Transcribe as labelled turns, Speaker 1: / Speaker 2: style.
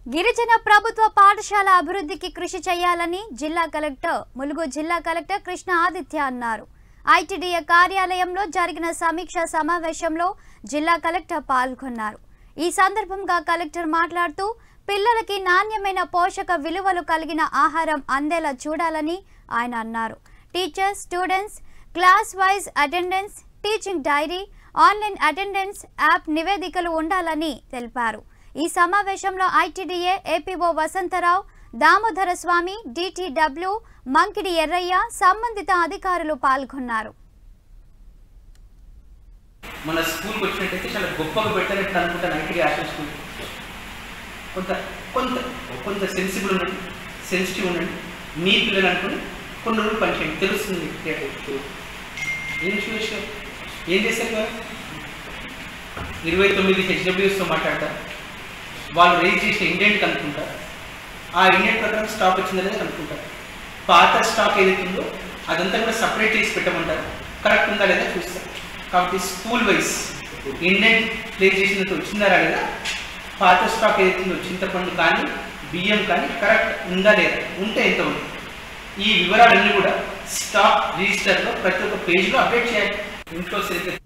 Speaker 1: గిరిజన ప్రభుత్వ పాఠశాల అభివృద్ధికి కృషి చేయాలని జిల్లా కలెక్టర్ ములుగు జిల్లా కలెక్టర్ కృష్ణ ఆదిత్య అన్నారు ఐటీడీఏ కార్యాలయంలో జరిగిన సమీక్ష సమావేశంలో జిల్లా కలెక్టర్ పాల్గొన్నారు ఈ సందర్భంగా కలెక్టర్ మాట్లాడుతూ పిల్లలకి నాణ్యమైన పోషక విలువలు కలిగిన ఆహారం అందేలా చూడాలని ఆయన అన్నారు teachers students class wise attendance teaching diary online attendance app నివేదికలు ఉండాలని తెలిపారు ఈ సమావేశంలో ITDA APO Vasantharao Damodara Swamy DTW Mankidi Erraiah సంబంధిత అధికారులు పాల్గొన్నారు
Speaker 2: మన స్కూల్కి వచ్చినట్టయితే చాలా గొప్పగా పెట్టాలని అనుకుంటాను ఐటీ యాక్షన్ స్కూల్ కొంత కొంత కొంత సెన్సిబుల్ ఉండండి సెన్సిటివ్ ఉండండి మీ పిల్లలు అనుకుని కొన్ని రోజులు పనిచేయండి తెలుస్తుంది ఏం చూసారు ఏం చేశారు కదా ఇరవై తొమ్మిది హెచ్డబ్ల్యూస్తో మాట్లాడతారు వాళ్ళు రేజ్ చేసిన ఇండియన్ కనుక్కుంటారు ఆ ఇండియన్ ప్రకారం స్టాక్ వచ్చిందా లేదా కనుక్కుంటారు పాత స్టాక్ ఏదైతే ఉందో అదంతా కూడా సపరేట్ చేసి పెట్టమంటారు కరెక్ట్ ఉందా లేదా చూస్తారు కాబట్టి స్కూల్ వైజ్ ఇండియన్ ప్లేస్ చేసినట్టు వచ్చిందా లేదా పాత స్టాక్ ఏదైతే ఉందో చింతపండు కానీ బియ్యం కానీ కరెక్ట్ ఉందా లేదా ఉంటే ఎంత ఉంది ఈ వివరాలన్నీ కూడా స్టాక్ రిజిస్టర్లో ప్రతి ఒక్క పేజ్లో అప్డేట్ చేయాలి ఇంట్లో సరిగ్గా